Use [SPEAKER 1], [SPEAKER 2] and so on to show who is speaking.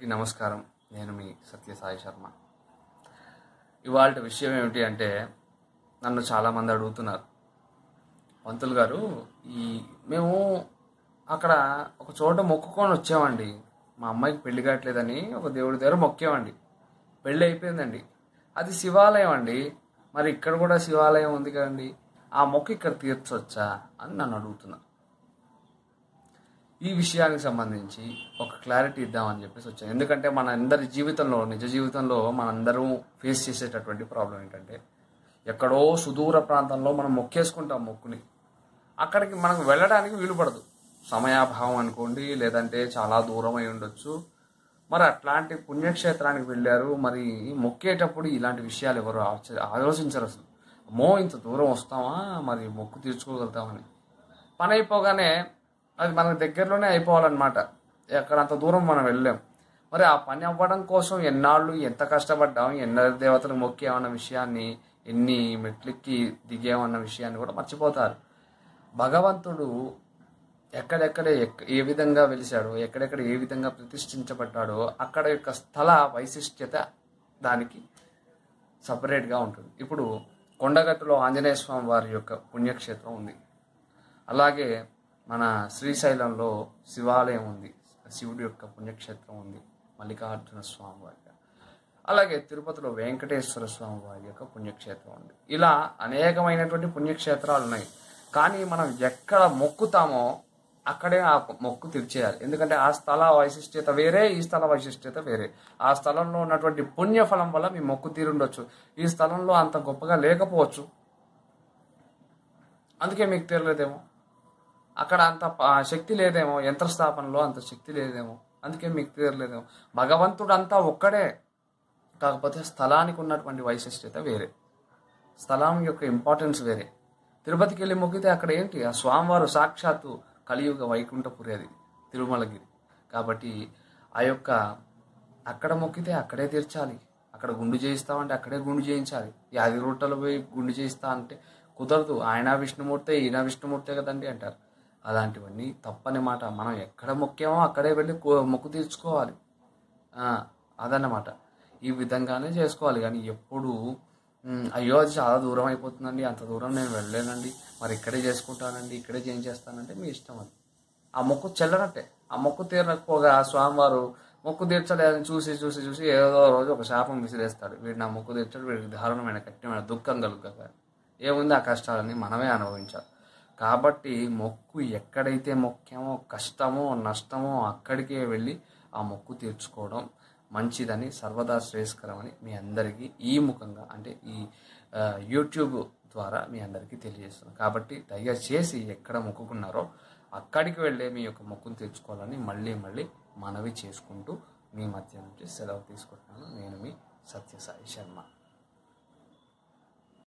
[SPEAKER 1] అందరికీ నమస్కారం నేను మీ సత్యసాయి శర్మ ఇవాళ విషయం ఏమిటి అంటే నన్ను చాలామంది అడుగుతున్నారు పంతులు గారు ఈ మేము అక్కడ ఒక చోట మొక్కుకొని వచ్చామండి మా అమ్మాయికి పెళ్లి కావట్లేదని ఒక దేవుడి దగ్గర మొక్కామండి పెళ్ళి అయిపోయిందండి అది శివాలయం అండి మరి ఇక్కడ కూడా శివాలయం ఉంది కదండి ఆ మొక్కు ఇక్కడ తీర్చొచ్చా అని నన్ను అడుగుతున్నారు ఈ విషయానికి సంబంధించి ఒక క్లారిటీ ఇద్దామని చెప్పేసి వచ్చాను ఎందుకంటే మన అందరి జీవితంలో నిజ జీవితంలో మనందరం ఫేస్ చేసేటటువంటి ప్రాబ్లం ఏంటంటే ఎక్కడో సుదూర ప్రాంతంలో మనం మొక్కేసుకుంటాం మొక్కుని అక్కడికి మనం వెళ్ళడానికి వీలు పడదు సమయాభావం అనుకోండి లేదంటే చాలా దూరం అయి ఉండొచ్చు మరి అట్లాంటి పుణ్యక్షేత్రానికి వెళ్ళారు మరి మొక్కేటప్పుడు ఇలాంటి విషయాలు ఎవరు ఆచ- ఆలోచించరు అసలు అమ్మో ఇంత దూరం వస్తామా మరి మొక్కు తీర్చుకోగలుగుతామని పని అయిపోగానే అది మనకు దగ్గరలోనే అయిపోవాలన్నమాట ఎక్కడ అంత దూరం మనం వెళ్ళాం మరి ఆ పని అవ్వడం కోసం ఎన్నాళ్ళు ఎంత కష్టపడ్డాం ఎన్న దేవతలు మొక్కామన్న విషయాన్ని ఎన్ని మెట్లెక్కి దిగామన్న విషయాన్ని కూడా మర్చిపోతారు భగవంతుడు ఎక్కడెక్కడ ఎక్క- ఏ విధంగా వెలిశాడో ఎక్కడెక్కడ ఏ విధంగా ప్రతిష్ఠించబడ్డాడో అక్కడ యొక్క స్థల వైశిష్ట్యత దానికి సపరేట్గా ఉంటుంది ఇప్పుడు కొండగట్టులో ఆంజనేయ స్వామి వారి యొక్క పుణ్యక్షేత్రం ఉంది అలాగే మన శ్రీశైలంలో శివాలయం ఉంది శివుడి యొక్క పుణ్యక్షేత్రం ఉంది మల్లికార్జున స్వామి వారి అలాగే తిరుపతిలో వెంకటేశ్వర స్వామి వారి యొక్క పుణ్యక్షేత్రం ఉంది ఇలా అనేకమైనటువంటి పుణ్యక్షేత్రాలు ఉన్నాయి కానీ మనం ఎక్కడ మొక్కుతామో అక్కడే ఆ మొక్కు తీర్చేయాలి ఎందుకంటే ఆ స్థల వైశిష్ట్యత వేరే ఈ స్థల వైశిష్ట్యత వేరే ఆ స్థలంలో ఉన్నటువంటి పుణ్యఫలం వల్ల మీ మొక్కు తీరుండొచ్చు ఈ స్థలంలో అంత గొప్పగా లేకపోవచ్చు అందుకే మీకు తీరలేదేమో అక్కడ అంత ప- శక్తి లేదేమో యంత్రస్థాపనలో అంత శక్తి లేదేమో అందుకే మీకు తీరలేదేమో భగవంతుడు అంతా ఒక్కడే కాకపోతే స్థలానికి ఉన్నటువంటి వైశిష్ట్యత వేరే స్థలం యొక్క ఇంపార్టెన్స్ వేరే తిరుపతికి వెళ్ళి మొక్కితే అక్కడ ఏంటి ఆ స్వామివారు సాక్షాత్తు కలియుగ వైకుంఠపురి అది తిరుమలగిరి కాబట్టి ఆ యొక్క అక్కడ మొక్కితే అక్కడే తీర్చాలి అక్కడ గుండు చేయిస్తామంటే అక్కడే గుండు చేయించాలి యాది రొట్టెలు పోయి గుండు చేయిస్తా అంటే కుదరదు ఆయన విష్ణుమూర్తే ఈయన విష్ణుమూర్తే కదండి అంటారు అలాంటివన్నీ తప్పని మాట మనం ఎక్కడ మొక్కామో అక్కడే వెళ్ళి కో- మొక్కు తీర్చుకోవాలి ఆ, అదన్నమాట ఈ విధంగానే చేసుకోవాలి కానీ ఎప్పుడు "ఉమ్, అయ్యో అది చాలా దూరం అయిపోతుందండి అంత దూరం నేను వెళ్ళలేనండి మరి ఇక్కడే చేసుకుంటానండి ఇక్కడే చేయించేస్తానంటే మీ ఇష్టం అది ఆ మొక్కు చెల్లనట్టే ఆ మొక్కు తీరకపోగా ఆ స్వామివారు మొక్కు తీర్చలేదని చూసి చూసి చూసి ఏదో రోజు ఒక శాపం విసిరేస్తాడు వీడు నా మొక్కు తీర్చాడు వీడికి దారుణమైన కఠినమైన దుఃఖం కలుగుగా ఏముంది ఆ కష్టాలని మనమే అనుభవించాలి కాబట్టి మొక్కు ఎక్కడైతే మొక్కామో కష్టమో నష్టమో అక్కడికే వెళ్ళి ఆ మొక్కు తీర్చుకోవడం మంచిదని సర్వదా శ్రేయస్కరమని మీ అందరికీ ఈ ముఖంగా అంటే ఈ ఆ, యూట్యూబ్ ద్వారా మీ అందరికీ తెలియజేస్తున్నాను కాబట్టి దయచేసి ఎక్కడ మొక్కుకున్నారో అక్కడికి వెళ్ళే మీ యొక్క మొక్కును తీర్చుకోవాలని మళ్ళీ మళ్ళీ మనవి చేసుకుంటూ మీ మధ్య నుంచి సెలవు తీసుకుంటున్నాను నేను మీ సత్యసాయి శర్మ